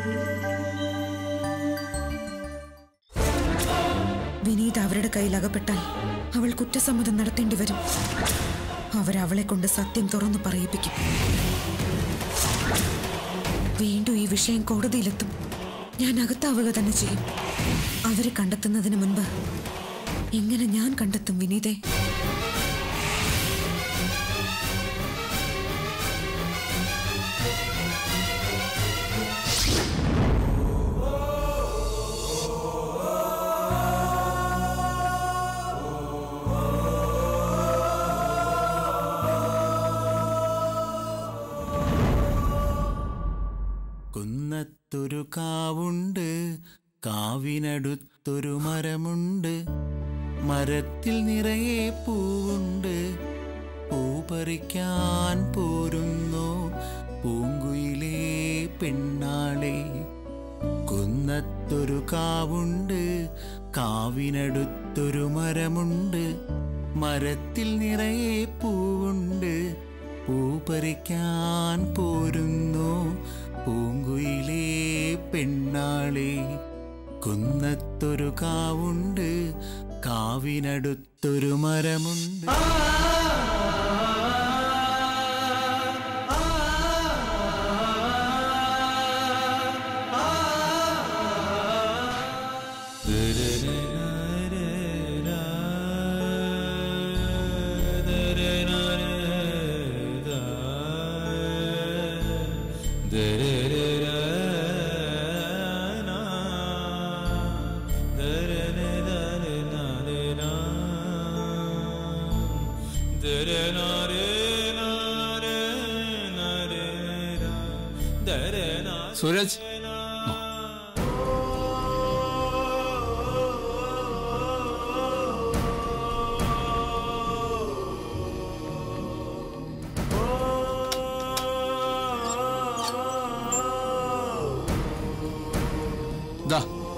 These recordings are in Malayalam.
വിനീത് അവരുടെ കയ്യിൽ അകപ്പെട്ടാൽ അവൾ കുറ്റസമ്മതം നടത്തേണ്ടി വരും അവരവളെ കൊണ്ട് സത്യം തുറന്നു പറയിപ്പിക്കും വീണ്ടും ഈ വിഷയം കോടതിയിലെത്തും ഞാൻ അകത്താവുക തന്നെ ചെയ്യും അവരെ കണ്ടെത്തുന്നതിന് മുൻപ് എങ്ങനെ ഞാൻ കണ്ടെത്തും വിനീതേ കുന്നത്തൊരു കാവുണ്ട് കാവിനടുത്തൊരു മരമുണ്ട് മരത്തിൽ നിറയെ പൂവുണ്ട് പൂ പറിക്കാൻ പോരുന്നു പൂങ്കുയിലേ പെണ്ണാളെ കുന്നത്തൊരു കാവുണ്ട് കാവിനടുത്തൊരു മരമുണ്ട് മരത്തിൽ നിറയെ പൂവുണ്ട് പൂ പറിക്കാൻ പോരുന്നു പൂങ്കുയിലേ പെണ്ണാളെ കുന്നത്തൊരു കാവുണ്ട് കാവിനടുത്തൊരു മരമുണ്ട് സൂരജ് ദാ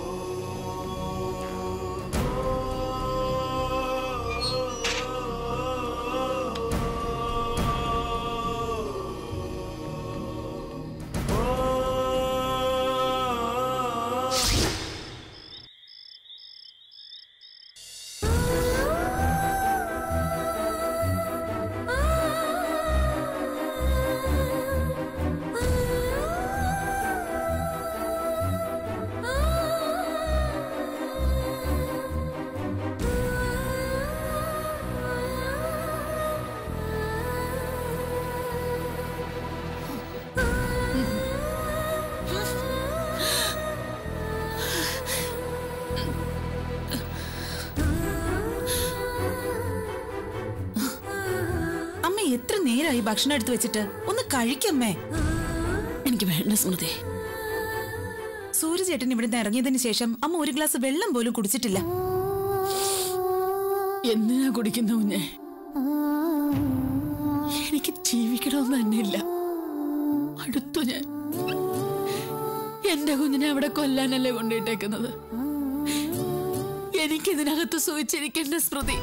അമ്മ എത്ര നേരമായി ഭക്ഷണം എടുത്തു വെച്ചിട്ട് ഒന്ന് കഴിക്കമ്മേ എനിക്ക് വേണ്ട സ്മൃതി സൂര്യചേട്ടൻ ഇവിടുന്ന് ഇറങ്ങിയതിന് ശേഷം അമ്മ ഒരു ഗ്ലാസ് വെള്ളം പോലും കുടിച്ചിട്ടില്ല എന്തിനാ കുടിക്കുന്ന കുഞ്ഞെ എനിക്ക് ജീവിക്കണമെന്ന് തന്നെയില്ല അടുത്തു ഞാൻ എന്റെ കുഞ്ഞിനെ അവിടെ കൊല്ലാനല്ലേ കൊണ്ടിട്ടേക്കുന്നത് എനിക്കിതിനകത്ത് സൂചിച്ചിരിക്കേണ്ട സ്മൃതി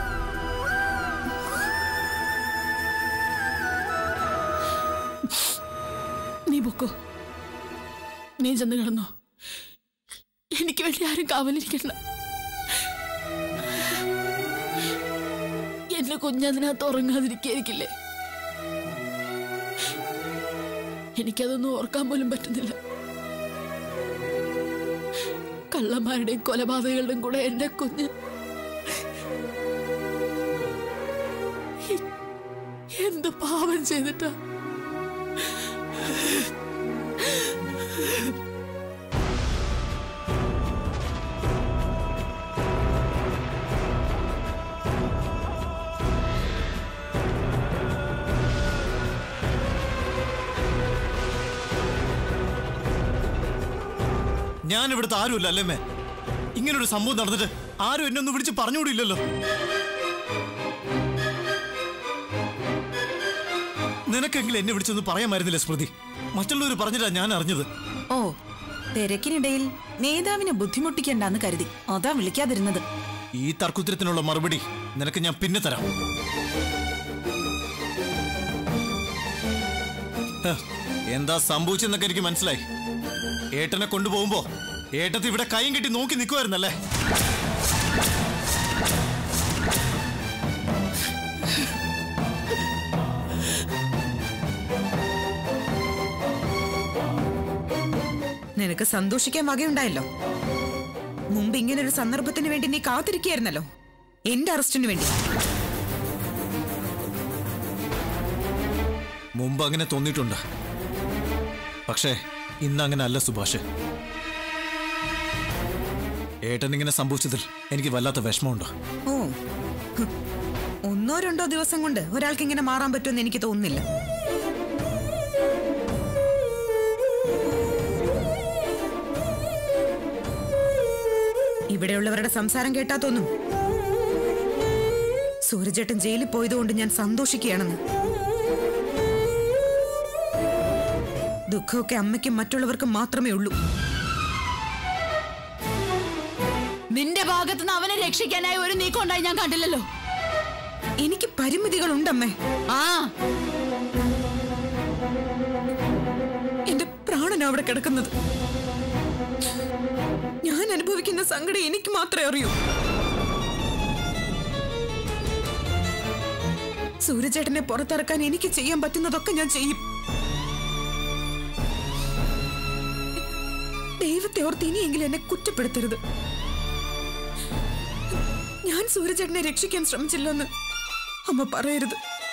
നീ പൊക്കോ നീ ചെന്ന് കിടന്നോ എനിക്ക് വേണ്ടി ആരും കാവലിരിക്കണ്ട എന്റെ കുഞ്ഞതിനകത്ത് ഉറങ്ങാതിരിക്കായിരിക്കില്ലേ എനിക്കതൊന്നും ഓർക്കാൻ പോലും പറ്റുന്നില്ല കള്ളന്മാരുടെയും കൊലപാതകളുടെയും കൂടെ എന്റെ കുഞ്ഞ് എന്ത് പാപം ചെയ്തിട്ടാ ഞാൻ ഇവിടുത്തെ ആരുമില്ല അല്ലേ മേ ഇങ്ങനൊരു സംഭവം നടന്നിട്ട് ആരും എന്നെ ഒന്ന് വിളിച്ച് പറഞ്ഞുകൂടില്ലല്ലോ നിനക്കെങ്കിലും എന്നെ വിളിച്ചൊന്ന് പറയാമായിരുന്നില്ല സ്മൃതി മറ്റുള്ളവർ പറഞ്ഞിട്ടാ ഞാൻ അറിഞ്ഞത് ഓ തിരക്കിനിടയിൽ നേതാവിനെ ബുദ്ധിമുട്ടിക്കണ്ടെന്ന് കരുതി അതാ വിളിക്കാതിരുന്നത് ഈ തർക്കുത്തരത്തിനുള്ള മറുപടി നിനക്ക് ഞാൻ പിന്നെ തരാം ഹ, എന്താ സംഭവിച്ചെന്നൊക്കെ എനിക്ക് മനസ്സിലായി ഏട്ടനെ കൊണ്ടുപോകുമ്പോ ഏട്ടത്തി ഇവിടെ കൈയും കെട്ടി നോക്കി നിൽക്കുമായിരുന്നല്ലേ നിനക്ക് സന്തോഷിക്കാൻ വകയുണ്ടായല്ലോ മുമ്പ് ഇങ്ങനെ ഒരു സന്ദർഭത്തിന് വേണ്ടി നീ കാത്തിരിക്കുകയായിരുന്നല്ലോ എന്റെ അറസ്റ്റിന് വേണ്ടി മുമ്പ് അങ്ങനെ തോന്നിയിട്ടുണ്ട് പക്ഷേ ഇന്ന് അങ്ങനെ അല്ല സുഭാഷ് ഏട്ടൻ ഇങ്ങനെ സംഭവിച്ചതിൽ എനിക്ക് വല്ലാത്ത വിഷമമുണ്ട് ഓ ഹ്. ഒന്നോ രണ്ടോ ദിവസം കൊണ്ട് ഒരാൾക്ക് ഇങ്ങനെ മാറാൻ പറ്റുമെന്ന് എനിക്ക് തോന്നുന്നില്ല ഇവിടെയുള്ളവരുടെ സംസാരം കേട്ടാ തോന്നും സൂരജേട്ടൻ ജയിലിൽ പോയതുകൊണ്ട് ഞാൻ സന്തോഷിക്കുകയാണെന്ന് ദുഃഖമൊക്കെ അമ്മയ്ക്കും മറ്റുള്ളവർക്കും മാത്രമേ ഉള്ളൂ നിന്റെ ഭാഗത്തുനിന്ന് അവനെ രക്ഷിക്കാനായി ഒരു നീക്കം ഉണ്ടായി ഞാൻ കണ്ടില്ലല്ലോ എനിക്ക് പരിമിതികളുണ്ടമ്മേ ആ എന്റെ പ്രാണൻ അവിടെ കിടക്കുന്നത് ഞാൻ അനുഭവിക്കുന്ന സങ്കടം എനിക്ക് മാത്രമേ അറിയൂ സൂര്യചേട്ടനെ പുറത്തിറക്കാൻ എനിക്ക് ചെയ്യാൻ പറ്റുന്നതൊക്കെ ഞാൻ ചെയ്യും ദൈവത്തെ ഓർത്ത് ഇനിയെങ്കിലും എന്നെ കുറ്റപ്പെടുത്തരുത് ഞാൻ സൂര്യചേട്ടനെ രക്ഷിക്കാൻ ശ്രമിച്ചില്ലെന്ന് അമ്മ പറയരുത്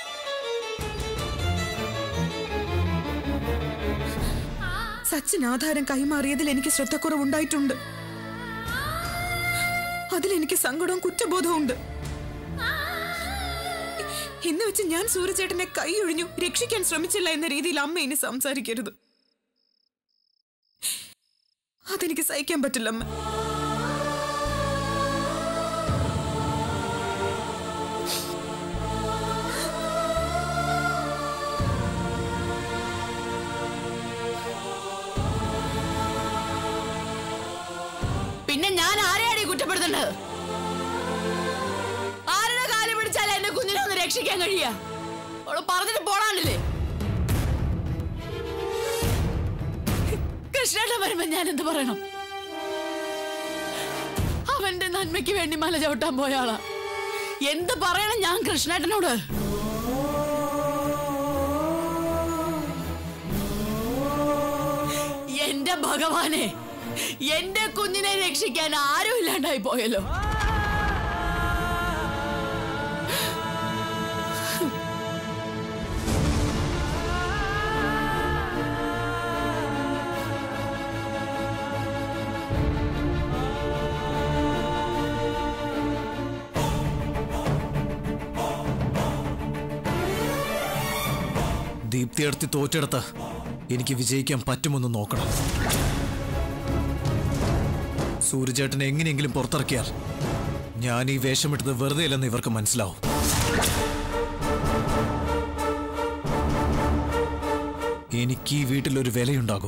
സച്ചിൻ ആധാരം കൈമാറിയതിൽ എനിക്ക് ശ്രദ്ധക്കുറവുണ്ടായിട്ടുണ്ട് അതിലെനിക്ക് സങ്കടവും കുറ്റബോധവും ഉണ്ട് എന്ന് വെച്ച് ഞാൻ സൂര്യചേട്ടനെ കൈയൊഴിഞ്ഞു രക്ഷിക്കാൻ ശ്രമിച്ചില്ല എന്ന രീതിയിൽ അമ്മ ഇനി സംസാരിക്കരുത് അതെനിക്ക് സഹിക്കാൻ പറ്റില്ല അമ്മ പിന്നെ ഞാൻ ആരെയാണ് ഈ കുറ്റപ്പെടുത്തേണ്ടത് ആരുടെ കാലം പിടിച്ചാൽ എന്റെ കുഞ്ഞിനെ ഒന്ന് രക്ഷിക്കാൻ കഴിയ അവള് പറഞ്ഞിട്ട് പോടാണ്ടില്ലേ കൃഷ്ണേട്ടൻ വരുമ്പോ ഞാൻ എന്ത് പറയണം അവന്റെ നന്മയ്ക്ക് വേണ്ടി മല ചവിട്ടാൻ പോയ ആളാ എന്ത് പറയണം ഞാൻ കൃഷ്ണേട്ടനോട് എന്റെ ഭഗവാനെ എന്റെ കുഞ്ഞിനെ രക്ഷിക്കാൻ ആരും ഇല്ലാണ്ടായി പോയല്ലോ ദീപ്തി അടുത്ത് തോറ്റെടുത്ത് എനിക്ക് വിജയിക്കാൻ പറ്റുമെന്ന് നോക്കണം സൂര്യചേട്ടനെ എങ്ങനെയെങ്കിലും പുറത്തിറക്കിയാൽ ഞാൻ ഈ വേഷമിട്ടത് വെറുതെ അല്ലെന്ന് ഇവർക്ക് മനസ്സിലാവും എനിക്ക് ഈ വീട്ടിലൊരു വിലയുണ്ടാകും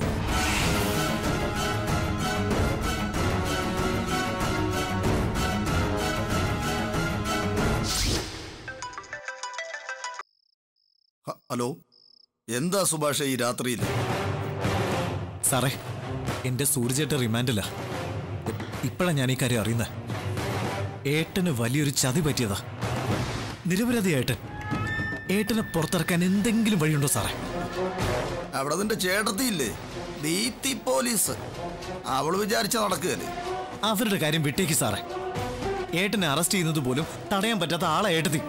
ഹ- ഹലോ എന്താ സുഭാഷ ഈ രാത്രിയിൽ സാറേ എന്റെ സൂര്യചേട്ടൻ റിമാൻഡില്ല ഇപ്പോഴാണ് ഞാൻ ഈ കാര്യം അറിയുന്നത് ഏട്ടന് വലിയൊരു ചതി പറ്റിയതാ നിരപരാധി ഏട്ടൻ ഏട്ടനെ പുറത്തിറക്കാൻ എന്തെങ്കിലും വഴിയുണ്ടോ സാറേ അവിടെ നിന്റെ ചേട്ടത്തിയില്ലേ ദീപ്തി പോലീസ് അവള് വിചാരിച്ച നടക്കുകയല്ലേ അവരുടെ കാര്യം വിട്ടേക്ക് സാറേ ഏട്ടനെ അറസ്റ്റ് ചെയ്യുന്നത് പോലും തടയാൻ പറ്റാത്ത ആളെ ഏട്ടത്തി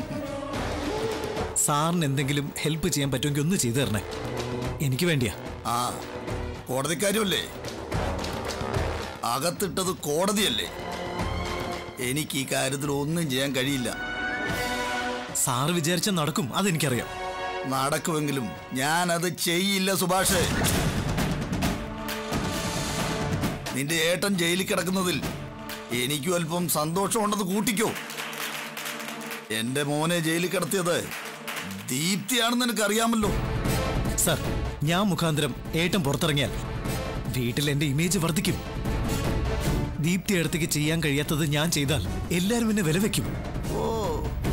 സാറിന് എന്തെങ്കിലും ഹെൽപ്പ് ചെയ്യാൻ പറ്റുമെങ്കിൽ ഒന്ന് ചെയ്തു തരണേ എനിക്ക് വേണ്ടിയാ ആ കോടതിക്കാരുമല്ലേ അകത്തിട്ടത് കോടതിയല്ലേ എനിക്ക് ഈ കാര്യത്തിൽ ഒന്നും ചെയ്യാൻ കഴിയില്ല സാറ് വിചാരിച്ച നടക്കും അതെനിക്കറിയാം നടക്കുമെങ്കിലും ഞാനത് ചെയ്യില്ല സുഭാഷ് നിന്റെ ഏട്ടൻ ജയിലിൽ കിടക്കുന്നതിൽ എനിക്കും അല്പം സന്തോഷമുണ്ടെന്ന് കൂട്ടിക്കോ എന്റെ മോനെ ജയിലിൽ കിടത്തിയത് ദീപ്തിയാണെന്ന് എനിക്കറിയാമല്ലോ സാർ ഞാൻ മുഖാന്തരം ഏട്ടൻ പുറത്തിറങ്ങിയാൽ വീട്ടിൽ എന്റെ ഇമേജ് വർദ്ധിക്കും ദീപ്തി അടുത്തേക്ക് ചെയ്യാൻ കഴിയാത്തത് ഞാൻ ചെയ്താൽ എല്ലാവരും എന്നെ വില വെക്കും ഓ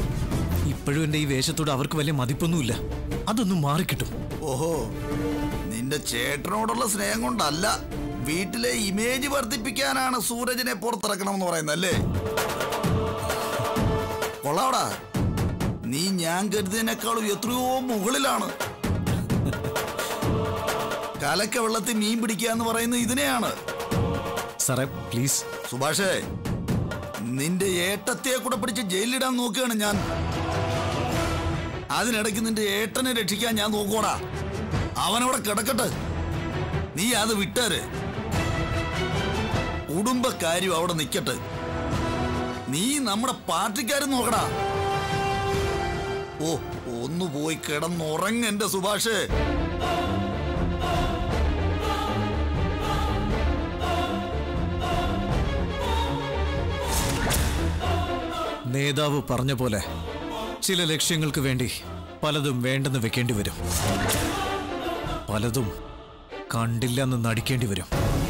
ഇപ്പോഴും എന്റെ ഈ വേഷത്തോട് അവർക്ക് വലിയ മതിപ്പൊന്നുമില്ല അതൊന്നും മാറിക്കിട്ടും ഓഹോ നിന്റെ ചേട്ടനോടുള്ള സ്നേഹം കൊണ്ടല്ല വീട്ടിലെ ഇമേജ് വർദ്ധിപ്പിക്കാനാണ് സൂരജിനെ പുറത്തിറക്കണമെന്ന് പറയുന്നല്ലേ കൊള്ളാവടാ നീ ഞാൻ കരുതിയതിനേക്കാളും എത്രയോ മുകളിലാണ് കലക്ക വെള്ളത്തിൽ മീൻ പിടിക്കുക എന്ന് പറയുന്നത് ഇതിനെയാണ് സാറേ പ്ലീസ് സുഭാഷേ നിന്റെ ഏട്ടത്തെ കൂടെ പിടിച്ച് ജയിലിടാൻ നോക്കുകയാണ് ഞാൻ അതിനിടയ്ക്ക് നിന്റെ ഏട്ടനെ രക്ഷിക്കാൻ ഞാൻ നോക്കോടാ അവനവിടെ കിടക്കട്ടെ നീ അത് വിട്ടാര് കുടുംബക്കാര്യം അവിടെ നിൽക്കട്ടെ നീ നമ്മുടെ പാർട്ടിക്കാരും നോക്കടാ ഓ ഒന്ന് പോയി കിടന്നുറങ്ങ എന്റെ സുഭാഷേ നേതാവ് പറഞ്ഞ പോലെ ചില ലക്ഷ്യങ്ങൾക്ക് വേണ്ടി പലതും വേണ്ടെന്ന് വെക്കേണ്ടി വരും പലതും കണ്ടില്ലെന്ന് നടിക്കേണ്ടി വരും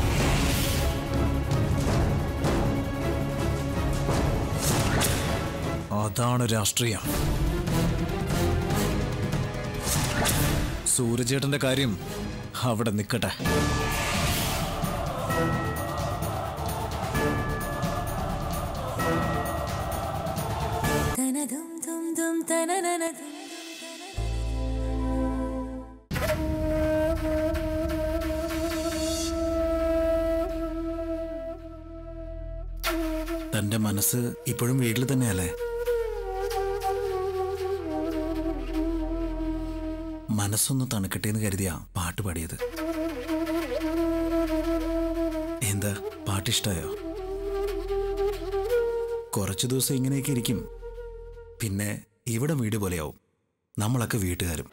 അതാണ് രാഷ്ട്രീയം സൂര്യചേട്ടന്റെ കാര്യം അവിടെ നിൽക്കട്ടെ തന്റെ മനസ്സ് ഇപ്പോഴും വീട്ടിൽ തന്നെയല്ലേ മനസ്സൊന്ന് തണുക്കട്ടെ എന്ന് കരുതിയാ പാട്ട് പാടിയത് എന്താ പാട്ടിഷ്ടായോ കുറച്ചു ദിവസം ഇങ്ങനെയൊക്കെ ഇരിക്കും പിന്നെ ഇവിടെ വീട് പോലെയാവും നമ്മളൊക്കെ വീട്ടുകാരും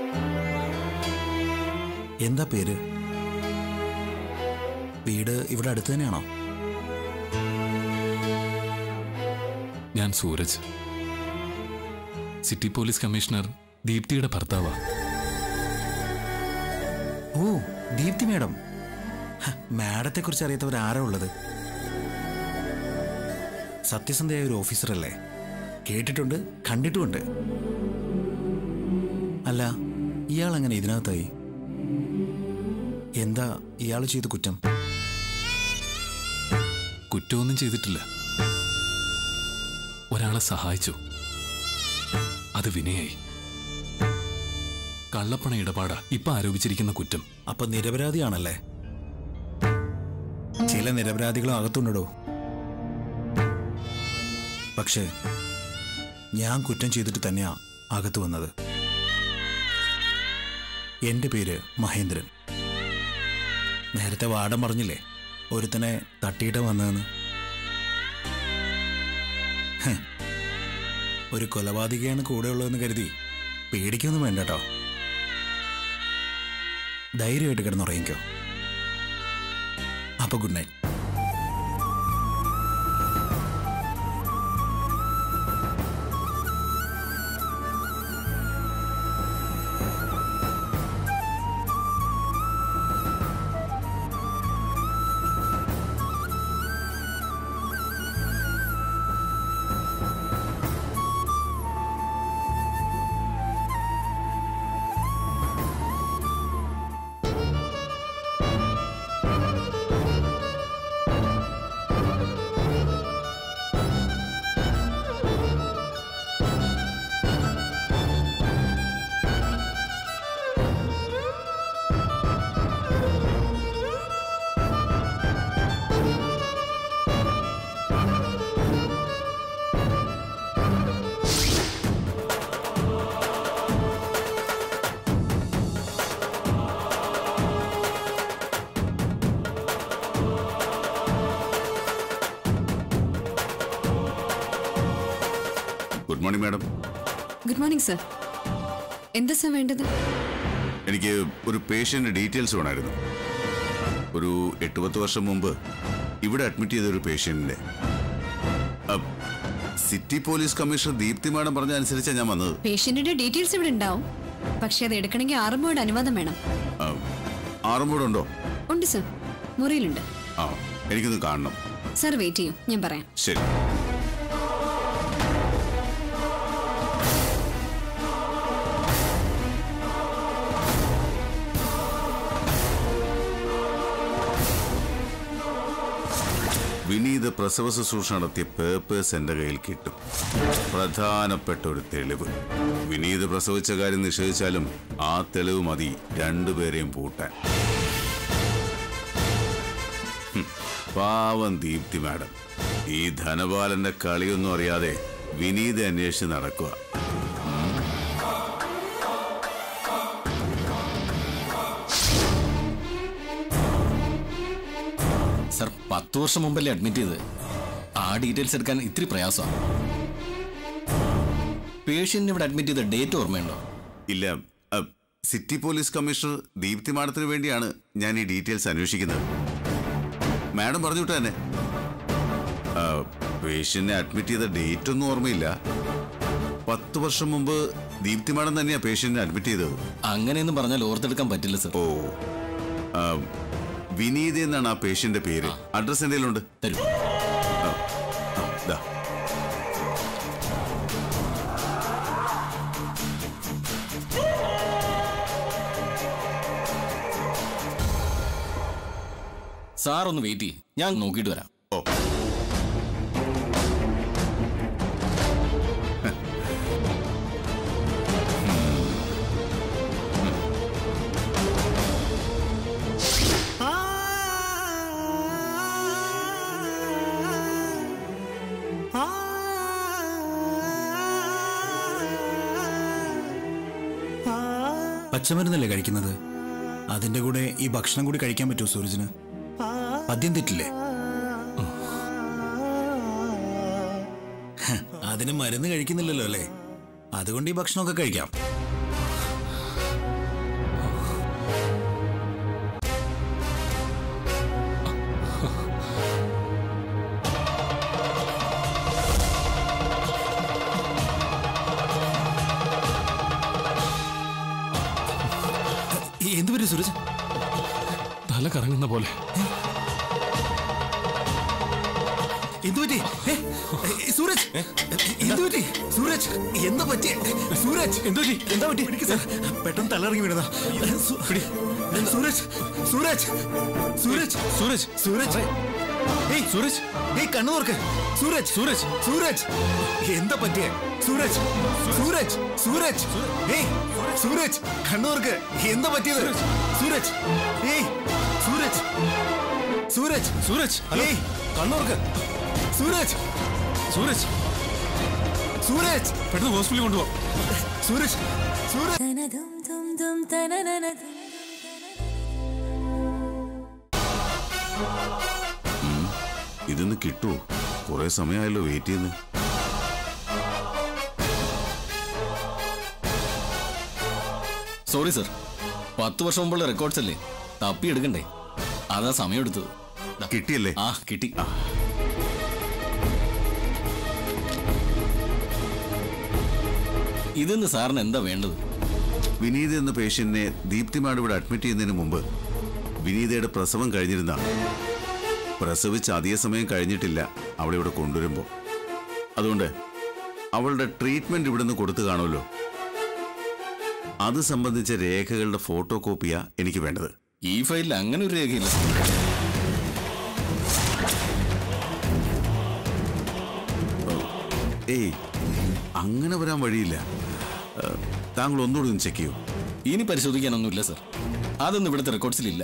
എന്താ പേര് വീട് ഇവിടെ അടുത്ത് തന്നെയാണോ ഞാൻ സൂരജ് സിറ്റി പോലീസ് കമ്മീഷണർ ദീപ്തിയുടെ ഭർത്താവാ ഓ ദീപ്തി മാഡം മാഡത്തെ കുറിച്ച് അറിയാത്തവർ ആരാ ഉള്ളത് സത്യസന്ധയായ ഒരു ഓഫീസറല്ലേ കേട്ടിട്ടുണ്ട് കണ്ടിട്ടുമുണ്ട് അല്ല ഇയാൾ അങ്ങനെ ഇതിനകത്തായി എന്താ ഇയാൾ ചെയ്ത കുറ്റം കുറ്റമൊന്നും ചെയ്തിട്ടില്ല ഒരാളെ സഹായിച്ചു അത് വിനയായി കള്ളപ്പണ ഇടപാടാ ഇപ്പൊ ആരോപിച്ചിരിക്കുന്ന കുറ്റം അപ്പൊ നിരപരാധിയാണല്ലേ ചില നിരപരാധികളും അകത്തുണ്ടോ പക്ഷേ ഞാൻ കുറ്റം ചെയ്തിട്ട് തന്നെയാ അകത്ത് വന്നത് എന്റെ പേര് മഹേന്ദ്രൻ നേരത്തെ വാടം പറഞ്ഞില്ലേ ഒരുത്തനെ തട്ടിയിട്ട് വന്നതെന്ന് ഹ്. ഒരു കൊലപാതകയാണ് കൂടെയുള്ളതെന്ന് കരുതി പേടിക്കൊന്നും വേണ്ട കേട്ടോ ധൈര്യമായിട്ട് കിടന്നുറങ്ങിക്കോ അപ്പൊ good night good morning madam good morning sir എന്താ സർ വേണ്ടത് എനിക്ക് ഒരു പേഷ്യന്റ് ഡീറ്റെയിൽസ് വേണമായിരുന്നു ഒരു എട്ട് പത്ത് വർഷം മുമ്പ് ഇവിടെ അഡ്മിറ്റ് ചെയ്ത ഒരു പേഷ്യന്റിന്റെ city police commissioner Deepthi madam പറഞ്ഞ അനുസരിച്ചാണ് ഞാൻ വന്നത് പേഷ്യന്റിന്റെ ഡീറ്റെയിൽസ് ഇവിടെ ഉണ്ടാവും പക്ഷെ അത് എടുക്കണമെങ്കിൽ ആറുമ്പോയുടെ അനുവാദം വേണം ആറുമ്പോഴുണ്ടോ ഉണ്ട് സർ മുറിയിലുണ്ട് ആ എനിക്കൊന്ന് കാണണം സർ വെയിറ്റ് ചെയ്യൂ ഞാൻ പറയാം ശരി വിനീത് പ്രസവ ശുശ്രൂഷ നടത്തിയ പേപ്പേഴ്സ് എന്റെ കയ്യിൽ കിട്ടും പ്രധാനപ്പെട്ട ഒരു തെളിവ് വിനീത് പ്രസവിച്ച കാര്യം നിഷേധിച്ചാലും ആ തെളിവ് മതി രണ്ടുപേരെയും പൂട്ടാൻ ഹും, പാവം ദീപ്തി മാഡം ഈ ധനപാലന്റെ കളിയൊന്നും അറിയാതെ വിനീത് അന്വേഷിച്ച് നടക്കുക സർ പത്ത് വർഷം മുമ്പല്ലേ അഡ്മിറ്റ് ചെയ്ത് ആ ഡീറ്റെയിൽസ് എടുക്കാൻ ഇത്തിരി പ്രയാസമാണ് പേഷ്യന്റിനെ ഇവിടെ അഡ്മിറ്റ് ചെയ്ത ഡേറ്റ് ഓർമ്മയുണ്ടോ ഇല്ല അ, സിറ്റി പോലീസ് കമ്മീഷണർ ദീപ്തി മാഡത്തിന് വേണ്ടിയാണ് ഞാൻ ഈ ഡീറ്റെയിൽസ് അന്വേഷിക്കുന്നത് മാഡം പറഞ്ഞു വിട്ടു തന്നെ പേഷ്യന്റിനെ അഡ്മിറ്റ് ചെയ്ത ഡേറ്റ് ഒന്നും ഓർമ്മയില്ല പത്ത് വർഷം മുമ്പ് ദീപ്തി മാഡം തന്നെയാണ് പേഷ്യന്റിനെ അഡ്മിറ്റ് ചെയ്തത് അങ്ങനെയൊന്നും പറഞ്ഞാൽ ഓർത്തെടുക്കാൻ പറ്റില്ല സർ ഓ ആ, വിനീത് എന്നാണ് ആ പേഷ്യന്റെ പേര് അഡ്രസ് എന്തെങ്കിലും ഉണ്ട് തരൂ ദാ. സാർ ഒന്ന് വെയിറ്റ് ചെയ്യും ഞാൻ നോക്കിയിട്ട് വരാം ഓ പച്ചമരുന്നല്ലേ കഴിക്കുന്നത് അതിന്റെ കൂടെ ഈ ഭക്ഷണം കൂടി കഴിക്കാൻ പറ്റുമോ സൂരജിന് പദ്യം തെറ്റില്ലേ ഹ, അതിന് മരുന്ന് കഴിക്കുന്നില്ലല്ലോ അല്ലേ അതുകൊണ്ട് ഈ ഭക്ഷണമൊക്കെ കഴിക്കാം എന്ത് പറ്റും സൂരജ് തല കറങ്ങുന്ന പോലെ എന്തു പറ്റി ഏ, ഏ, സൂരജ് എന്തു പറ്റി സൂരജ് എന്താ പറ്റി സൂരജ് എന്തു പറ്റി എന്താ പറ്റി പെട്ടെന്ന് തലയിറങ്ങി വീണതാ സു- സൂരജ് സൂരജ് സൂരജ് സൂരജ് സൂരജ് ഏയ് സൂരജ് ഏയ് കണ്ണു നോർക്ക് സൂരജ് സൂരജ് സൂരജ് എന്താ പറ്റിയേ സൂരജ് സൂരജ് സൂരജ് ഏയ് സൂരജ് കണ്ണു നോർക്ക് എന്താ പറ്റിയത് സൂരജ് ഏയ് സൂരജ് സൂരജ് സൂരജ് ഏയ് കണ്ണോർക്ക് സൂരജ് സൂരജ് സൂരജ് പെട്ടെന്ന് ഹോസ്പിറ്റലിൽ കൊണ്ടുപോകാം സൂരജ് സൂരജ് ഇതൊന്ന് കിട്ടുമോ കുറെ സമയമായല്ലോ വെയിറ്റ് ചെയ്യുന്നു സോറി സർ പത്ത് വർഷം മുമ്പുള്ള റെക്കോർഡ്സ് അല്ലേ തപ്പി എടുക്കണ്ടേ അതാ സമയം എടുത്തത് ദാ. കിട്ടിയല്ലേ ആ കിട്ടി ഇതെന്ന് സാറിന് എന്താ വേണ്ടത് വിനീത് എന്ന പേഷ്യന്റിനെ ദീപ്തി മാഡ് ഇവിടെ അഡ്മിറ്റ് ചെയ്യുന്നതിന് മുമ്പ് വിനീതയുടെ പ്രസവം കഴിഞ്ഞിരുന്ന പ്രസവിച്ച് അധിക സമയം കഴിഞ്ഞിട്ടില്ല അവളെ ഇവിടെ കൊണ്ടുവരുമ്പോൾ അതുകൊണ്ട് അവളുടെ ട്രീറ്റ്മെന്റ് ഇവിടുന്ന് കൊടുത്തു കാണുമല്ലോ അത് സംബന്ധിച്ച രേഖകളുടെ ഫോട്ടോ കോപ്പിയാ എനിക്ക് വേണ്ടത് ഈ ഫയലിൽ അങ്ങനെ ഒരു രേഖയില്ല സർ. ഏയ് അങ്ങനെ വരാൻ വഴിയില്ല ഏഹ്, താങ്കൾ ഒന്നുകൂടി ഒന്ന് ചെക്ക് ചെയ്യൂ ഇനി പരിശോധിക്കാനൊന്നുമില്ല സർ അതൊന്നും ഇവിടുത്തെ റെക്കോർഡ്സിലില്ല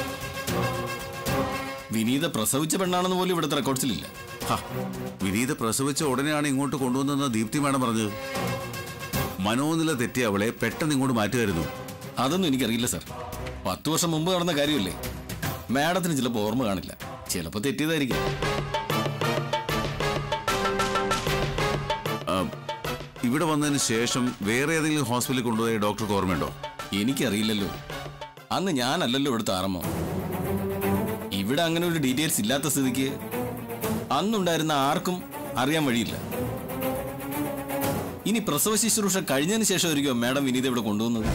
വിനീത പ്രസവിച്ച പെണ്ണാണെന്ന് പോലും ഇവിടുത്തെ റെക്കോർഡ്സിലില്ല ഹ, വിനീത പ്രസവിച്ച ഉടനെയാണ് ഇങ്ങോട്ട് കൊണ്ടുവന്നെന്ന് ദീപ്തി മാഡം പറഞ്ഞത് മനോനില തെറ്റിയ അവളെ പെട്ടെന്ന് ഇങ്ങോട്ട് മാറ്റുമായിരുന്നു അതൊന്നും എനിക്കറിയില്ല സർ പത്ത് വർഷം മുമ്പ് നടന്ന കാര്യമല്ലേ മാഡത്തിന് ചിലപ്പോൾ ഓർമ്മ കാണില്ല ചിലപ്പോൾ തെറ്റിയതായിരിക്കും ആ, ഇവിടെ വന്നതിന് ശേഷം വേറെ ഏതെങ്കിലും ഹോസ്പിറ്റലിൽ കൊണ്ടുപോയ ഡോക്ടർക്ക് ഓർമ്മയുണ്ടോ എനിക്കറിയില്ലല്ലോ അന്ന് ഞാനല്ലല്ലോ ഇവിടുത്തെ ആറമ്മ ഇവിടെ അങ്ങനെ ഒരു ഡീറ്റെയിൽസ് ഇല്ലാത്ത സ്ഥിതിക്ക് അന്നുണ്ടായിരുന്ന ആർക്കും അറിയാൻ വഴിയില്ല ഇനി പ്രസവ ശുശ്രൂഷ കഴിഞ്ഞതിന് ശേഷമായിരിക്കും മാഡം വിനീത ഇവിടെ കൊണ്ടുവന്നത്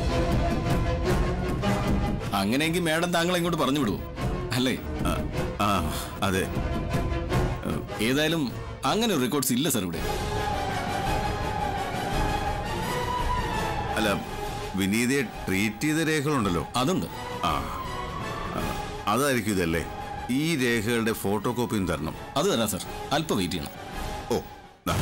അങ്ങനെയെങ്കിൽ മാഡം താങ്കളെ ഇങ്ങോട്ട് പറഞ്ഞു വിടുവോ അല്ലേ ആ, ആ അതെ ഏതായാലും അങ്ങനെ ഒരു റെക്കോർഡ്സ് ഇല്ല സർ ഇവിടെ അല്ല വിനീതയെ ട്രീറ്റ് ചെയ്ത രേഖകളുണ്ടല്ലോ അതുണ്ട് ആ ആ, അതായിരിക്കും ഇതല്ലേ ഈ രേഖകളുടെ ഫോട്ടോ കോപ്പിയും തരണം അത് തരാം സാർ അല്പം വെയിറ്റ് ചെയ്യണം ഓ ദാ.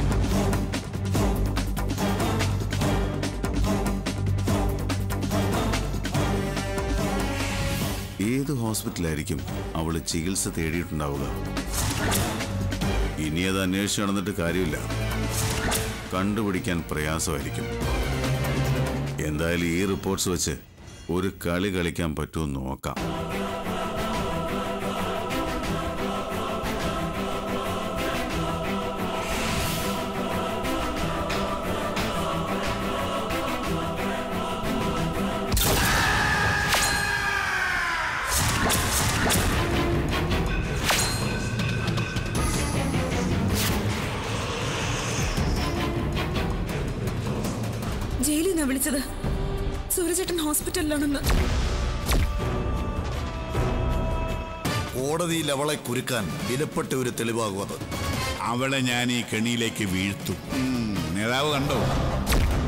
ഏത് ഹോസ്പിറ്റലായിരിക്കും അവള് ചികിത്സ തേടിയിട്ടുണ്ടാവുക ഇനി അത് അന്വേഷിച്ച് നടന്നിട്ട് കാര്യമില്ല കണ്ടുപിടിക്കാൻ പ്രയാസമായിരിക്കും എന്തായാലും ഈ റിപ്പോർട്ട്സ് വെച്ച് ഒരു കളി കളിക്കാൻ പറ്റുമോ നോക്കാം ജയിലിൽ നിന്നാ വിളിച്ചത് സൂര്യചേട്ടൻ ഹോസ്പിറ്റലിലാണെന്ന് കോടതിയിൽ അവളെ കുരുക്കാൻ വിലപ്പെട്ട ഒരു തെളിവാകും അത് അവളെ ഞാൻ ഈ കെണിയിലേക്ക് വീഴ്ത്തും ഉം, നേതാവ് കണ്ടോ